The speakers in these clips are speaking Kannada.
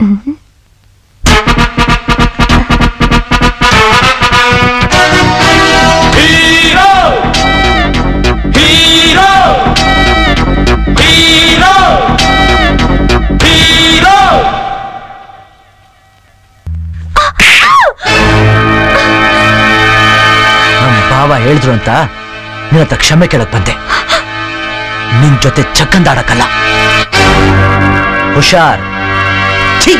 ಹೀರೋ ಹೀರೋ ಹೀರೋ ಹೀರೋ ನಮ್ಮ ಭಾವ ಹೇಳಿದ್ರು ಅಂತ ನಿನ್ನ ಹತ್ರ ಕ್ಷಮೆ ಕೇಳಕ್ ಬಂದೆ ನಿನ್ ಜೊತೆ ಚಕ್ಕಂದಾಡಕ್ಕಲ್ಲ ಹುಷಾರ್ ಛೀ!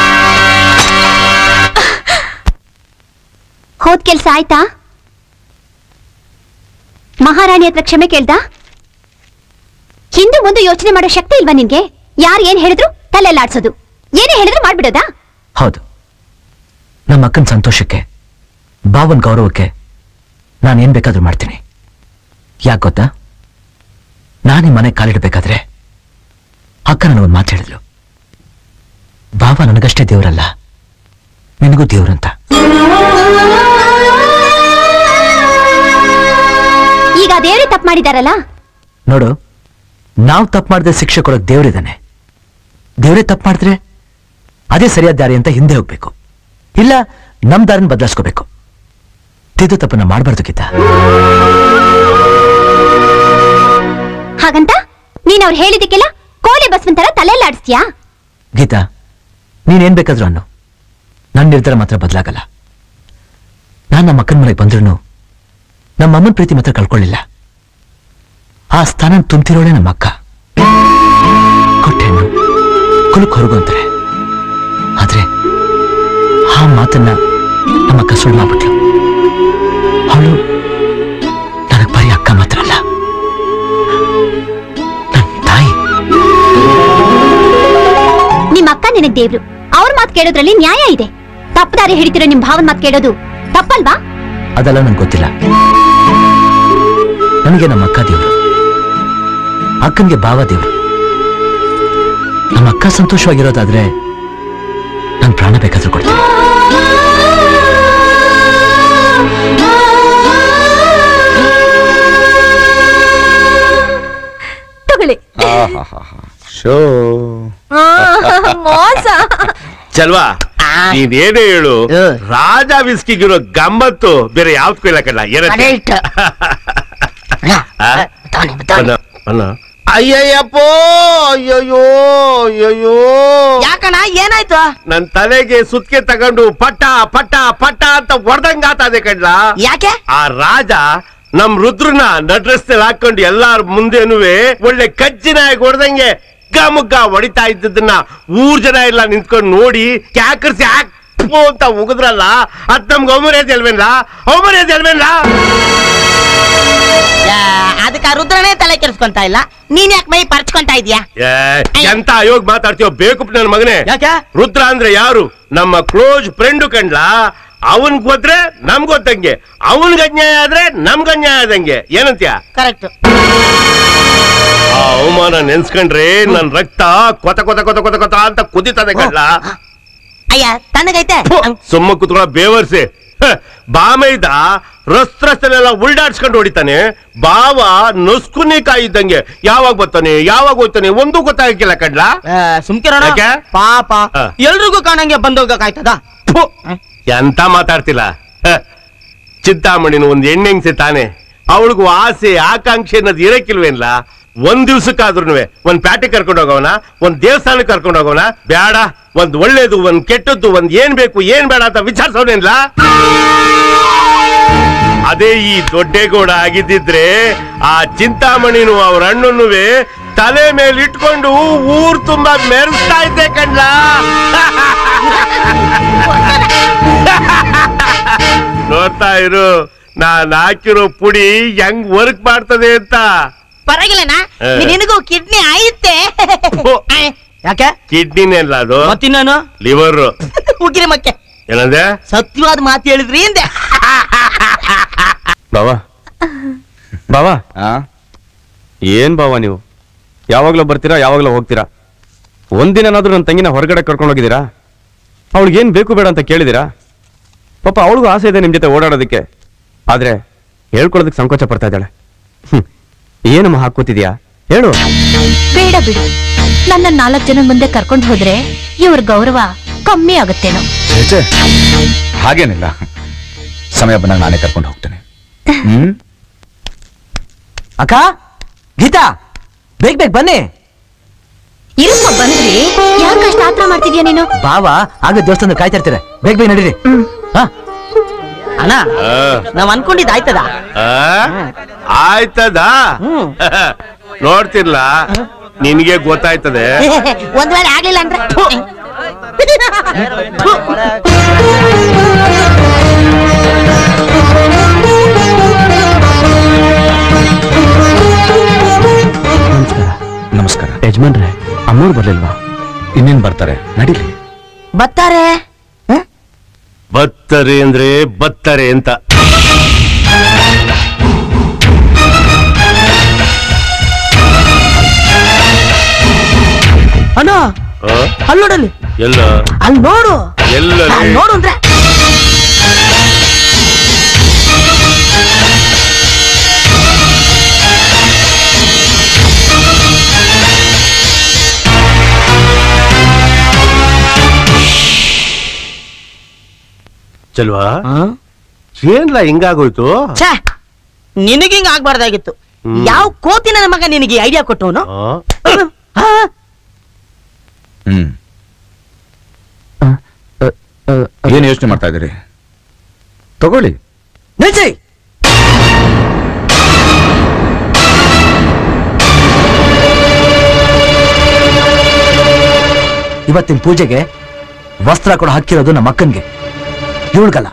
ಹೋದ್ ಕೆಲ್ಸ ಆಯ್ತಾ ಮಹಾರಾಣಿ ಹತ್ರ ಕ್ಷಮೆ ಕೇಳ್ದ ಹಿಂದೆ ಮುಂದೆ ಯೋಚನೆ ಮಾಡೋ ಶಕ್ತಿ ಇಲ್ವಾ ನಿನ್ಗೆ ಯಾರು ಏನ್ ಹೇಳಿದ್ರು ತಲೆಲ್ಲಾಡ್ಸೋದು ಏನೇ ಹೇಳಿದ್ರು ಮಾಡ್ಬಿಡೋದಾ ಹೌದು ನಮ್ಮ ಅಕ್ಕನ ಸಂತೋಷಕ್ಕೆ ಭಾವನ್ ಗೌರವಕ್ಕೆ ನಾನು ಏನ್ ಬೇಕಾದ್ರೂ ಮಾಡ್ತೀನಿ ಯಾಕೆ ಗೊತ್ತಾ ನಾನು ಈ ಮನೆ ಕಾಲಿಡಬೇಕಾದ್ರೆ ಅಕ್ಕ ನನಗೊಂದು ಮಾತು ಹೇಳಿದ್ಲು ಭಾವ ನನಗಷ್ಟೇ ದೇವರಲ್ಲ ನಿನಗೂ ದೇವ್ರಂತ ಈಗ ದೇವ್ರೆ ತಪ್ಪು ಮಾಡಿದಾರಲ್ಲ ನೋಡು ನಾವು ತಪ್ಪು ಮಾಡಿದ್ರೆ ಶಿಕ್ಷೆ ಕೊಡೋಕ್ ದೇವ್ರಿದ್ದಾನೆ ದೇವ್ರೇ ತಪ್ಪು ಮಾಡಿದ್ರೆ ಅದೇ ಸರಿಯಾದ ದಾರಿ ಅಂತ ಹಿಂದೆ ಹೋಗ್ಬೇಕು ಇಲ್ಲ ನಮ್ ದಾರಿನ ಬದಲಾಯಿಸ್ಕೋಬೇಕು ತಿದ್ದು ತಪ್ಪನ್ನ ಮಾಡಬಾರ್ದು ಗೀತಾ ಹಾಗಂತ ನೀನ್ ಅವ್ರು ಹೇಳಿದಕ್ಕೆಲ್ಲ ಕೋಲೆ ಬಸ್ವಂತರ ತಲೆಲ್ಲಾಡಿಸ್ತೀಯಾ ಗೀತಾ ನೀನೇನ್ ಬೇಕಾದ್ರೂ ಅನ್ನು ನನ್ನ ನಿರ್ಧಾರ ಮಾತ್ರ ಬದಲಾಗಲ್ಲ ನಾನ್ ನಮ್ಮ ಅಕ್ಕನ ಮನೆಗೆ ಬಂದ್ರು ನಮ್ಮ ಅಮ್ಮನ ಪ್ರೀತಿ ಮಾತ್ರ ಕಳ್ಕೊಳ್ಳಿಲ್ಲ ಆ ಸ್ಥಾನ ತುಂಬ್ತಿರೋಳೆ ನಮ್ಮ ಅಕ್ಕ ಕೊಟ್ಟೆಣ್ಣು ಕುಲಕ್ ಹೊರಗು ಅಂತಾರೆ ಆದ್ರೆ ಆ ಮಾತನ್ನ ನಮ್ಮ ಅಕ್ಕ ಸುಳ್ಳು ಮಾಡ್ಬಿಟ್ಲು ಅವಳು ನನಗ್ ಬರೀ ಅಕ್ಕ ಮಾತ್ರ ಅಲ್ಲ ನನ್ ತಾಯಿ ನಿಮ್ ಅಕ್ಕ ನಿನಗ್ ದೇವ್ರು ಅವ್ರ ಮಾತ್ ಕೇಳೋದ್ರಲ್ಲಿ ನ್ಯಾಯ ಇದೆ ತಪ್ಪದಾರಿ ಹಿಡಿತಿರೋ ನಿಮ್ ಭಾವನ್ ಮಾತ್ ಕೇಳೋದು ತಪ್ಪಲ್ವಾ ಅದೆಲ್ಲ ನಂಗೆ ಗೊತ್ತಿಲ್ಲ ನನಗೆ ನಮ್ಮ ಅಕ್ಕ ದೇವರು ಅಕ್ಕನಿಗೆ ಭಾವ ದೇವರು ನಮ್ಮ ಅಕ್ಕ ಸಂತೋಷವಾಗಿರೋದಾದ್ರೆ ನನ್ ಪ್ರಾಣ ಬೇಕಾದ್ರೂ ಕೊಡ್ತೀನಿ ತಗೊಳ್ಳಿ ಶೋ ಮೋಸ ಚಲ್ವಾ ನೀನೇನೇ ಹೇಳು ರಾಜ ವಿಸ್ಕಿಗಿರೋ ಗಮ್ಮತ್ತು ಬೇರೆ ಯಾವ್ದಕ್ಕೂ ಇಲ್ಲ ಕಣ್ಣ ಏನಂತೆ ಆ? ಬನ್ನ, ಬನ್ನ. ಅಯ್ಯಯ್ಯಪ್ಪೋ ಅಯ್ಯಯ್ಯೋ ಅಯ್ಯಯ್ಯೋ ಯಾಕಣ್ಣ ಏನಾಯ್ತು ನನ್ ತಲೆಗೆ ಸುತ್ಕೆ ತಗೊಂಡು ಪಟ್ಟ ಪಟ್ಟ ಪಟ್ಟ ಅಂತ ಹೊಡೆದಂಗಾತದೆ ಕಣ್ಲ ಯಾಕೆ ಆ ರಾಜ ನಮ್ ರುದ್ರನ ನಡ್ರಸ್ತೆಲ್ ಹಾಕೊಂಡು ಎಲ್ಲಾರ ಮುಂದೆನುವೆ ಒಳ್ಳೆ ಕಜ್ಜಿನಾಗಿ ಹೊಡೆದಂಗೆ ಗಮಗ್ಗ ಹೊಡಿತಾ ಇದ್ದದನ್ನ ಊರ್ ಜನ ಎಲ್ಲ ನಿಂತ್ಕೊಂಡು ನೋಡಿ ಕ್ಯಾಕರ್ಸಿ ಹಾಕ್ ಅಂತ ಉಗಿದ್ರಲ್ಲ ಅದ್ ನಮ್ಗೆ ಅವಮರ್ಯಾದೆ ಅಲ್ವೇನ್ಲ ಅವಮರ್ಯಾದೆ ಅಲ್ವೇನ್ಲ ಅದಕ್ಕೆ ರುದ್ರನೇ ತಲೆ ಕೆಡಿಸ್ಕೊಂತ ಇಲ್ಲ ನೀನ್ ಯಾಕೆ ಮೈ ಪರ್ಚ್ಕೊಂತ ಇದೀಯಾ ಏ, ಎಂತ ಅಯೋಗ್ ಮಾತಾಡ್ತೀಯೋ ಬೇಕು ನನ್ನ ಮಗನೇ ಯಾಕೆ ರುದ್ರ ಅಂದ್ರೆ ಯಾರು ನಮ್ಮ ಕ್ಲೋಸ್ ಫ್ರೆಂಡ್ ಕಂಡ್ಲ ಅವನ್ ಗೊತ್ರೆ ನಮ್ಗ್ ಗೊತ್ತಂಗೆ ಅವನ್ಗೆ ಅನ್ಯಾಯ ಆದ್ರೆ ನಮ್ಗ್ ಅನ್ಯಾಯ ಆದಂಗೆ ಏನಂತ್ಯ ಕರೆಕ್ಟ್ ಆ ಅವಮಾನ ನೆನ್ಸ್ಕೊಂಡ್ರೆ ನನ್ ರಕ್ತ ಕೊತ ಕೊತ ಕೊತ ಕೊತ ಕೊತ ಅಂತ ಕುದಿತದೆ ಕಡ್ಲ ಅಯ್ಯ ತಣ್ಣಗೈತೆ ಸುಮ್ಮ ಕುತ್ಕೊಳ್ಳೋ ಬೇವರ್ಸಿ ಹ, ಬಾಮೈದ ರಸ್ತ ರಸ್ತೆಲೆಲ್ಲ ಉಲ್ಡಾಡ್ಸ್ಕೊಂಡು ಹೊಡಿತಾನೆ ಬಾವ ನೊಸ್ಕುನಿ ಕಾಯಿದ್ದಂಗೆ ಯಾವಾಗ ಬರ್ತಾನೆ ಯಾವಾಗ ಹೋಗ್ತಾನೆ ಒಂದೂ ಗೊತ್ತಾಗಕ್ಕಿಲ್ಲ ಕಡ್ಲ ಸುಮ್ಕಿರೋಣ ಯಾಕೆ? ಪಾಪ ಹ. ಎಲ್ರಿಗೂ ಕಾಣಂಗೆ ಬಂದೋಗಕ್ಕಾಯ್ತದ ಫು, ಎಂತ ಮಾತಾಡ್ತಿಲ್ಲ ಹ, ಚಿಂತಾಮಣಿನ ಒಂದ್ ಹೆಣ್ಣೆಂಗ್ಸೆ ತಾನೆ ಅವಳಿಗೂ ಆಸೆ ಆಕಾಂಕ್ಷೆ ಅನ್ನೋದು ಇರಕ್ಕಿಲ್ವೇನ್ಲ ಒಂದ್ ದಿವ್ಸಕ್ಕಾದ್ರೂ ಒಂದ್ ಪ್ಯಾಟೆ ಕರ್ಕೊಂಡು ಹೋಗೋಣ ಒಂದ್ ದೇವಸ್ಥಾನಕ್ಕೆ ಕರ್ಕೊಂಡು ಹೋಗೋಣ ಬೇಡ ಒಂದ್ ಒಳ್ಳೇದು ಒಂದ್ ಕೆಟ್ಟದ್ದು ಒಂದ್ ಏನ್ ಬೇಕು ಏನ್ ಬೇಡ ಅಂತ ವಿಚಾರಿಸೋನೇನ್ಲ ಅದೇ ಈ ದೊಡ್ಡೇಗೌಡ ಆಗಿದ್ದಿದ್ರೆ ಆ ಚಿಂತಾಮಣಿನು ಅವ್ರ ಅಣ್ಣನುವೆ ತಲೆ ಮೇಲೆ ಇಟ್ಕೊಂಡು ಊರ್ ತುಂಬಾ ಮೆರೆಸ್ತಾ ಇದ್ದೆ ಕಣ್ಲ ನೋಡ್ತಾ ಇರು ನಾನ್ ಹಾಕಿರೋ ಪುಡಿ ಹೆಂಗ್ ವರ್ಕ್ ಮಾಡ್ತದೆ ಅಂತ ಪರವಾಗಿಲ್ಲಣ್ಣ ಹ. ನಿನಗೂ ಕಿಡ್ನಿ ಐತೆ ಯಾಕೆ ಕಿಡ್ನಿನೆಲ್ಲ ಅದು ಮತ್ತಿನ್ನೇನು ಲಿವರ್ ಉಗಿರಿ ಮಕ್ಕೆ ಏನಂದೆ ಸತ್ಯವಾದ ಮಾತು ಹೇಳಿದ್ರಿ ಹಿಂದೆ ಬಾವಾ ಬಾವಾ ಏನ್ ಬಾವಾ ನೀವು ಯಾವಾಗ್ಲೂ ಬರ್ತೀರಾ ಯಾವಾಗ್ಲೂ ಹೋಗ್ತೀರಾ ಒಂದಿನಾದ್ರೂ ನನ್ನ ತಂಗಿನ ಹೊರಗಡೆ ಕರ್ಕೊಂಡು ಹೋಗಿದ್ದೀರಾ ಅವಳಿಗೇನ್ ಬೇಕು ಬೇಡ ಅಂತ ಕೇಳಿದಿರಾ ಪಾಪ ಅವಳಿಗೂ ಆಸೆ ಇದೆ ನಿಮ್ ಜೊತೆ ಓಡಾಡೋದಕ್ಕೆ ಆದ್ರೆ ಹೇಳ್ಕೊಳ್ಳೋದಕ್ಕೆ ಸಂಕೋಚ ಪಡ್ತಾ ಇದ್ದಾಳೆ ಹ್ಮ್ ಏನಮ್ಮ ಹಾಕೋತಿದ್ಯಾ ಹೇಳು ಬೇಡ ಬಿಡು ನನ್ನ ನಾಲ್ಕು ಜನ ಮುಂದೆ ಕರ್ಕೊಂಡು ಹೋದ್ರೆ ಇವ್ರ ಗೌರವ ಕಮ್ಮಿ ಆಗುತ್ತೇನೋ ಛೇ, ಹಾಗೇನಿಲ್ಲ ಸಮಯ ಬಂದಾಗ ನಾನೇ ಕರ್ಕೊಂಡು ಹೋಗ್ತೇನೆ ಹ್ಮ್ ಅಕ್ಕ ಗೀತಾ ಬೇಗ ಬೇಗ ಬನ್ನಿ ಇರಮ್ಮ ಬಂದ್ರಿ ಯಾಕಷ್ಟು ಆತ್ರ ಮಾಡ್ತಿದ್ಯಾ ನೀನು ಬಾವ ಆಗ ದೇವಸ್ಥಾನ ಕಾಯ್ತಾ ಇರ್ತಾರೆ ಬೇಗ ಬೇಗ ನಡೀರಿ ಹಾ ಅಣ್ಣ ನಾವ್ ಅನ್ಕೊಂಡಿದ್ ಆಯ್ತದ ಆ? ಆಯ್ತದ ನೋಡ್ತಿರ್ಲ ನಿನ್ಗೆ ಗೊತ್ತಾಯ್ತದೆ ಒಂದ್ ವೇಳೆ ಆಗ್ಲಿಲ್ಲ ಅಂದ್ರೆ ನಮಸ್ಕಾರ ನಮಸ್ಕಾರ ಯಜಮಾನ್ರೆ ಅಮ್ಮವ್ರು ಬರ್ಲಿಲ್ವಾ ಇನ್ನೇನ್ ಬರ್ತಾರೆ ನಡೀಲಿ ಬತ್ತಾರೆ ಬತ್ತರೆ ಅಂದ್ರೆ ಬತ್ತರೆ ಅಂತ ಅಣ್ಣ ಆ? ಅಲ್ಲಿ ನೋಡಲ್ಲಿ ಎಲ್ಲ ಅಲ್ಲಿ ನೋಡು ಎಲ್ಲ ಅಲ್ಲಿ ನೋಡು ಅಂದ್ರೆ ಚಲ್ವಾ ಏನ್ಲ ಹಿಂಗಾಗೋಯ್ತು ಛೇ ನಿನಗೆ ಹಿಂಗ ಆಗ್ಬಾರ್ದಾಗಿತ್ತು ಹ್ಮ್. ಯಾವ ಕೋತಿ ನನ್ನ ಮಗ ನಿನಗೆ ಐಡಿಯಾ ಕೊಟ್ಟವನು ಆ? ಹ್ಮ್ ಏನ್ ಯೋಚನೆ ಮಾಡ್ತಾ ಇದ್ದೀರಿ ತಗೊಳ್ಳಿ ನಿಲ್ಸಿ ಇವತ್ತಿನ ಪೂಜೆಗೆ ವಸ್ತ್ರ ಕೂಡ ಹಾಕಿರೋದು ನಮ್ಮ ಅಕ್ಕನ್ಗೆ ಇವಳ್ಗಲ್ಲ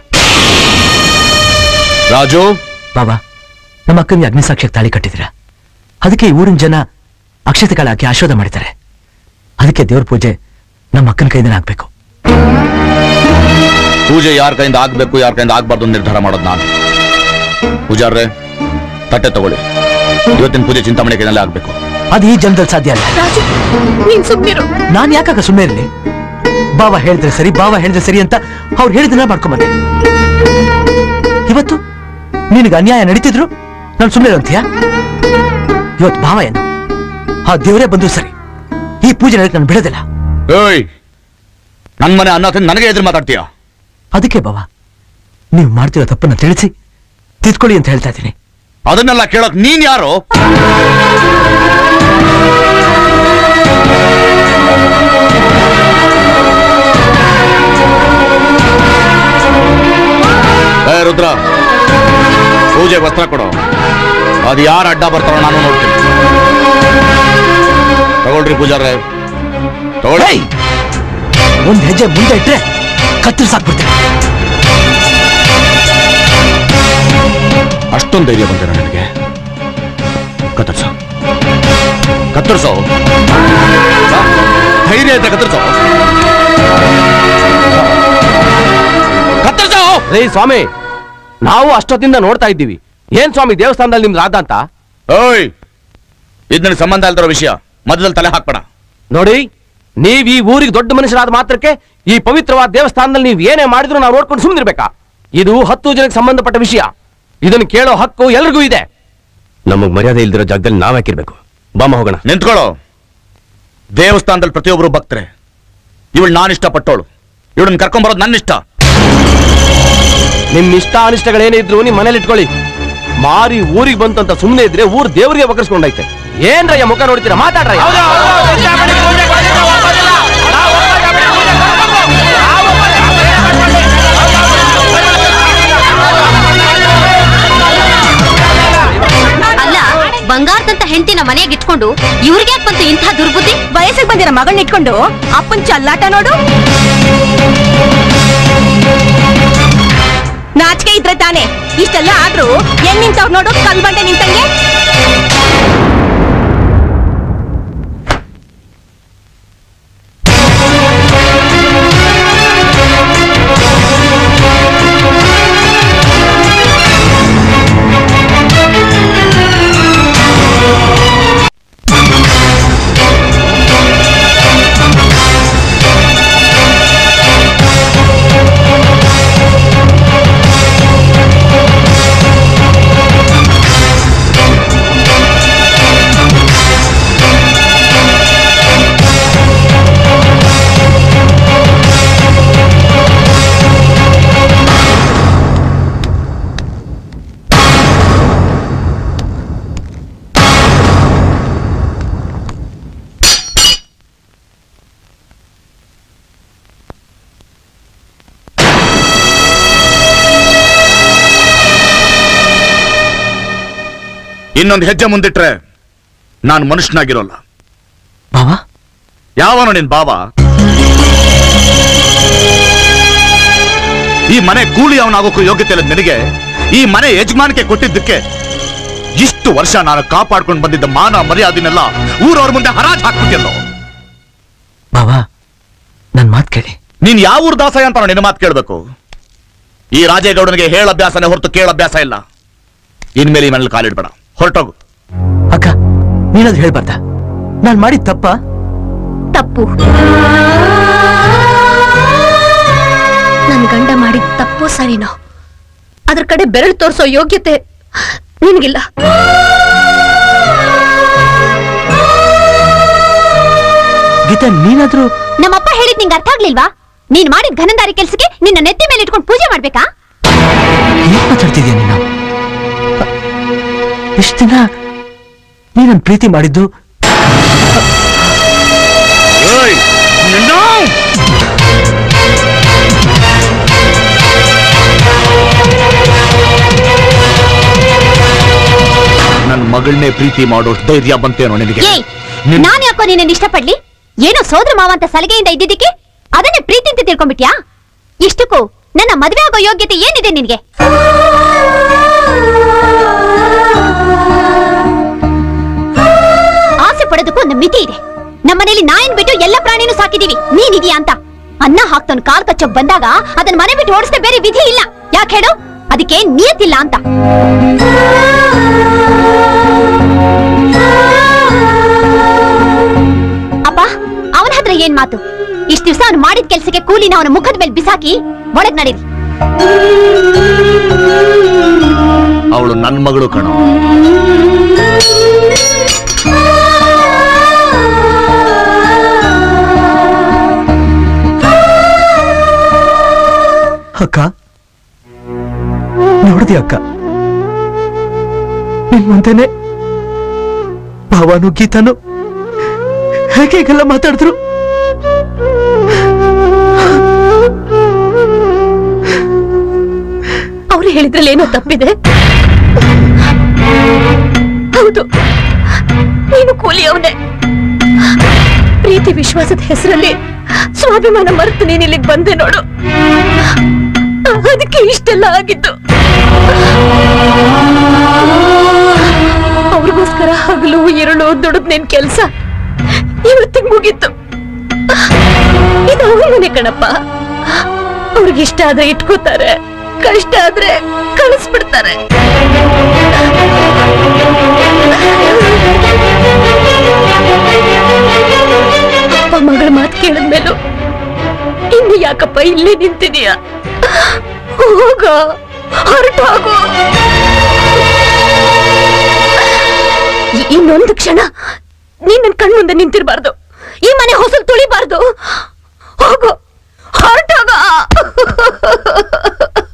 ರಾಜು ಬಾಬಾ ನಮ್ಮ ಅಕ್ಕನಿಗೆ ಅಗ್ನಿಸಾಕ್ಷಿಗೆ ತಾಳಿ ಕಟ್ಟಿದ್ದೀರಾ ಅದಕ್ಕೆ ಈ ಊರಿನ ಜನ ಅಕ್ಷತೆ ಕಾಳು ಹಾಕಿ ಆಶೀರ್ವಾದ ಮಾಡಿದ್ದಾರೆ ಅದಕ್ಕೆ ದೇವ್ರ ಪೂಜೆ ನಮ್ಮ ಅಕ್ಕನ ಕೈಯಿಂದ ಆಗ್ಬೇಕು ಪೂಜೆ ಯಾರ ಕೈಯಿಂದ ಆಗ್ಬೇಕು ಯಾರ ಕೈಯಿಂದ ಆಗ್ಬಾರ್ದು ಅಂತ ನಿರ್ಧಾರ ಮಾಡೋದು ನಾನು ಪೂಜಾರ್ರೆ ತಟ್ಟೆ ತಗೊಳ್ಳಿ ಇವತ್ತಿನ ಪೂಜೆ ಚಿಂತಾಮಣಿ ಕೈನಲ್ಲೇ ಆಗ್ಬೇಕು ಅದು ಈ ಜನ್ಮದಲ್ಲಿ ಸಾಧ್ಯ ಅಲ್ಲ ನೀನ್ ಸುಮ್ನಿರು ನಾನ್ ಯಾಕಾಗ ಸುಮ್ಮನೆ ಇರಲಿ ಬಾವ ಹೇಳಿದ್ರೆ ಸರಿ ಬಾವ ಹೇಳಿದ್ರೆ ಸರಿ ಅಂತ ಅವ್ರು ಹೇಳಿದನ್ನ ಮಾಡ್ಕೊಂಬಂದೆ ಇವತ್ತು ನಿನಗೆ ಅನ್ಯಾಯ ನಡೀತಿದ್ರು ನಾನು ಸುಮ್ಮನೆ ಅಂತೀಯ ಇವತ್ತು ಭಾವ ಏನು ಆ ದೇವರೇ ಬಂದು ಸರಿ ಈ ಪೂಜೆ ನಡೆಯಕ್ಕೆ ನಾನು ಬಿಡೋದಿಲ್ಲ ಏಯ್ ನನ್ ಮನೆ ಅನ್ನ ತಿಂದು ನನಗೆ ಎದುರು ಮಾತಾಡ್ತೀಯ ಅದಕ್ಕೆ ಬಾವ ನೀವು ಮಾಡ್ತಿರೋ ತಪ್ಪನ್ನ ತಿಳಿಸಿ ತಿದ್ಕೊಳ್ಳಿ ಅಂತ ಹೇಳ್ತಾ ಇದ್ದೀನಿ ಅದನ್ನೆಲ್ಲ ಕೇಳೋಕ್ ನೀನ್ ಯಾರು ಏ ರುದ್ರ ಪೂಜೆ ವಸ್ತ್ರ ಕೊಡು ಅದು ಯಾರು ಅಡ್ಡ ಬರ್ತಾರೋ ನಾನು ನೋಡ್ತೀನಿ ತಗೊಳ್ರಿ ಪೂಜಾರ್ರೆ ತಗೊಳ್ಳಿ ಏಯ್! ಒಂದ್ ಹೆಜ್ಜೆ ಮುಂದೆ ಇಟ್ರೆ ಕತ್ತರಿಸಾಕ್ಬಿಡ್ತೀನಿ ಅಷ್ಟೊಂದು ಧೈರ್ಯ ಬಂದಿರ ನನಗೆ ಕತ್ತರ್ಸೋ ಕತ್ತರಿಸೋ ಧೈರ್ಯ ಇದ್ರೆ ಕತ್ತರಿಸೋ ಕತ್ತರಿಸೋ ರೇ ಸ್ವಾಮಿ ನಾವು ಅಷ್ಟೊತ್ತಿಂದ ನೋಡ್ತಾ ಇದ್ದೀವಿ ಏನ್ ಸ್ವಾಮಿ ದೇವಸ್ಥಾನದಲ್ಲಿ ನಿಮ್ದು ರಾಧ ಅಂತ ಓಯ್ ಇದು ನನಗೆ ಸಂಬಂಧ ಇಲ್ದಿರೋ ವಿಷಯ ಮಧ್ಯದಲ್ಲಿ ತಲೆ ಹಾಕ್ಬೇಡ ನೋಡಿ ನೀವ್ ಈ ಊರಿಗೆ ದೊಡ್ಡ ಮನುಷ್ಯರಾದ ಮಾತ್ರಕ್ಕೆ ಈ ಪವಿತ್ರವಾದ ದೇವಸ್ಥಾನದಲ್ಲಿ ನೀವು ಏನೇ ಮಾಡಿದ್ರು ನಾವು ನೋಡ್ಕೊಂಡು ಸುಮ್ಮನಿರ್ಬೇಕಾ ಇದು ಹತ್ತು ಜನಕ್ಕೆ ಸಂಬಂಧಪಟ್ಟ ವಿಷಯ ಇದನ್ನು ಕೇಳೋ ಹಕ್ಕು ಎಲ್ರಿಗೂ ಇದೆ ನಮಗ್ ಮರ್ಯಾದೆ ಇಲ್ದಿರೋ ಜಾಗದಲ್ಲಿ ನಾವ್ ಹಾಕಿರ್ಬೇಕು ಬಾಮ ಹೋಗೋಣ ನಿಂತ್ಕೊಳ್ಳೋ ದೇವಸ್ಥಾನದಲ್ಲಿ ಪ್ರತಿಯೊಬ್ಬರು ಭಕ್ತರೆ ಇವಳು ನಾನು ಇಷ್ಟಪಟ್ಟವಳು ಇವಳನ್ನ ಕರ್ಕೊಂಬರೋದು ನನ್ನ ಇಷ್ಟ ನಿಮ್ ಇಷ್ಟ ಅನಿಷ್ಟಗಳೇನೇ ಇದ್ರು ನಿಮ್ ಮನೇಲಿ ಇಟ್ಕೊಳ್ಳಿ ಮಾರಿ ಊರಿಗೆ ಬಂತು ಅಂತ ಸುಮ್ಮನೆ ಇದ್ರೆ ಊರ್ ದೇವರಿಗೆ ಬಕರ್ಸ್ಕೊಂಡೈತೆ ಏನ್ರಯ್ಯ ಮುಖ ನೋಡ್ತೀರಾ ಮಾತಾಡ್ರಯ್ಯ ಅಲ್ಲ ಬಂಗಾರದಂತ ಹೆಂಡತಿನ ಮನೆಗೆ ಇಟ್ಕೊಂಡು ಇವ್ರಿಗೆ ಬಂತು ಇಂಥ ದುರ್ಬುದ್ಧಿ ವಯಸ್ಸಿಗೆ ಬಂದಿರೋ ಮಗನ್ ಇಟ್ಕೊಂಡು ಅಪ್ಪನ್ ಚಲ್ಲಾಟ ನೋಡು ನಾಚಿಕೆ ಇದ್ರೆ ತಾನೆ ಇಷ್ಟೆಲ್ಲ ಆದ್ರೂ ಹೆಂಗ್ ನಿಂತವ್ರು ನೋಡು ಕಲ್ ಬಂಡೆ ನಿಂತಂಗೆ ಇನ್ನೊಂದು ಹೆಜ್ಜೆ ಮುಂದಿಟ್ರೆ ನಾನು ಮನುಷ್ಯನಾಗಿರೋಲ್ಲ ಬಾವಾ ಯಾವನು ನಿನ್ ಬಾವ ಈ ಮನೆ ಕೂಲಿ ಅವನಾಗೋಕ್ಕೂ ಯೋಗ್ಯತೆ ಇಲ್ಲ ನಿನಗೆ ಈ ಮನೆ ಯಜಮಾನಿಕೆ ಕೊಟ್ಟಿದ್ದಕ್ಕೆ ಇಷ್ಟು ವರ್ಷ ನಾನು ಕಾಪಾಡ್ಕೊಂಡು ಬಂದಿದ್ದ ಮಾನ ಮರ್ಯಾದೆನೆಲ್ಲ ಊರವ್ರ ಮುಂದೆ ಹರಾಜ್ ಹಾಕ್ಬಿಟ್ಟಿಲ್ಲೋ ಬಾವಾ ನನ್ ಮಾತ್ ಕೇಳಿ ನೀನ್ ಯಾವ ಊರ್ ದಾಸಯ್ಯ ಅಂತ ನಿನ್ನ ಮಾತು ಕೇಳಬೇಕು ಈ ರಾಜೇಗೌಡನಿಗೆ ಹೇಳ ಅಭ್ಯಾಸನೇ ಹೊರತು ಕೇಳ ಅಭ್ಯಾಸ ಇಲ್ಲ ಇನ್ಮೇಲೆ ಈ ಮನೇಲಿ ಕಾಲಿಡ್ಬೇಡ ಹೊರಟೋಗು ಅಕ್ಕ ನೀನದು ಹೇಳ್ಬಾರ್ದ ನಾನ್ ಮಾಡಿದ ತಪ್ಪ ತಪ್ಪು ನನ್ ಗಂಡ ಮಾಡಿದ ತಪ್ಪು ಸರಿನೋ ಅದ್ರ ಕಡೆ ಬೆರಳು ತೋರಿಸೋ ಯೋಗ್ಯತೆ ನಿನಗಿಲ್ಲ ಗೀತಾ ನೀನಾದ್ರೂ ನಮ್ಮಪ್ಪ ಹೇಳಿದ್ ನಿಂಗೆ ಅರ್ಥ ಆಗ್ಲಿಲ್ವಾ ನೀನ್ ಮಾಡಿದ ಘನಂದಾರಿ ಕೆಲ್ಸಕ್ಕೆ ನಿನ್ನ ನೆತ್ತಿ ಮೇಲೆ ಇಟ್ಕೊಂಡು ಪೂಜೆ ಮಾಡ್ಬೇಕಾ ಏನ್ ಮಾತಾಡ್ತಿದ್ಯಾ ನೀನು ಇಷ್ಟ ದಿನ ನೀನನ್ ಪ್ರೀತಿ ಮಾಡಿದ್ದು ನನ್ನ ಮಗಳನ್ನೇ ಪ್ರೀತಿ ಮಾಡೋ ಧೈರ್ಯ ಬಂತೇನೋ ನಿನಗೆ ಏಯ್ ನಿನ್- ನಾನ್ ಯಾಕೋ ನಿನ್ನ ಇಷ್ಟಪಡ್ಲಿ ಏನೋ ಸೋದರ ಮಾವ ಅಂತ ಸಲಿಗೆಯಿಂದ ಇದ್ದಿದ್ದಕ್ಕೆ ಅದನ್ನೇ ಪ್ರೀತಿ ಅಂತ ತಿಳ್ಕೊಂಡ್ಬಿಟ್ಯಾ ಇಷ್ಟಕ್ಕೂ ನನ್ನ ಮದ್ವೆ ಆಗೋ ಯೋಗ್ಯತೆ ಏನಿದೆ ನಿನ್ಗೆ ಆಸೆ ಪಡೋದಕ್ಕೂ ಒಂದು ಮಿತಿ ಇದೆ ನಮ್ಮನೇಲಿ ನಾಯಿನ್ ಬಿಟ್ಟು ಎಲ್ಲ ಪ್ರಾಣಿನೂ ಸಾಕಿದೀವಿ ನೀನಿದೀಯಾ ಅಂತ ಅನ್ನ ಹಾಕ್ತವನ್ ಕಾಲ್ ಕಚ್ಚೋಕ್ ಬಂದಾಗ ಅದನ್ನ ಮನೆ ಬಿಟ್ಟು ಓಡಿಸ್ದೆ ಬೇರೆ ವಿಧಿ ಇಲ್ಲ ಯಾಕೆ ಹೇಳು ಅದಕ್ಕೆ ನಿಯತ್ತಿಲ್ಲ ಅಂತ ಅಪ್ಪ ಅವನ ಹತ್ರ ಏನ್ ಮಾತು ಇಷ್ಟ ದಿವಸ ಅವನು ಮಾಡಿದ ಕೆಲ್ಸಕ್ಕೆ ಕೂಲಿನ ಅವನ ಮುಖದ ಮೇಲೆ ಬಿಸಾಕಿ ಒಳಗ್ ನಡೀರಿ ಅವಳು ನನ್ನ ಮಗಳು ಕಣೋ ಅಕ್ಕ ನೋಡ್ದಿ ಅಕ್ಕ ನಿನ್ ಮುಂದೆನೆ ಭಾವನು ಗೀತಾನು ಹೇಗೆ ಹೀಗೆಲ್ಲ ಮಾತಾಡಿದ್ರು ಅವ್ರು ಹೇಳಿದ್ರಲ್ಲಿ ಏನೋ ತಪ್ಪಿದೆ ಹೌದು ನೀನು ಕೂಲಿ ಅವನೇ ಪ್ರೀತಿ ವಿಶ್ವಾಸದ ಹೆಸರಲ್ಲಿ ಸ್ವಾಭಿಮಾನ ಮರೆತು ನೀನ್ ಇಲ್ಲಿಗೆ ಬಂದೆ ನೋಡು ಅದಕ್ಕೆ ಇಷ್ಟೆಲ್ಲ ಆಗಿದ್ದು ಅವ್ರಿಗೋಸ್ಕರ ಹಗಲು ಇರುಳು ದುಡಿದ್ ನಿನ್ ಕೆಲ್ಸ ಇವತ್ತಿಗೆ ಮುಗೀತು ಇದು ಅವ್ರ ಮನೆ ಕಣಪ್ಪ ಅವ್ರಿಗೆ ಇಷ್ಟ ಆದ್ರೆ ಇಟ್ಕೋತಾರೆ ಕಷ್ಟ ಆದ್ರೆ ಕಳಿಸ್ಬಿಡ್ತಾರೆ ಅಪ್ಪ ಮಗಳ ಮಾತು ಕೇಳಿದ್ಮೇಲೂ ಇನ್ನು ಯಾಕಪ್ಪ ಇಲ್ಲೇ ನಿಂತಿದೀಯ ಹೋಗ ಹೊರಟೋಗು ಇ- ಇನ್ನೊಂದು ಕ್ಷಣ ನೀನ್ ನನ್ ಕಣ್ಮುಂದೆ ನಿಂತಿರ್ಬಾರ್ದು ಈ ಮನೆ ಹೊಸಲು ತುಳಿಬಾರ್ದು ಹೋಗು ಹೊರಟೋಗ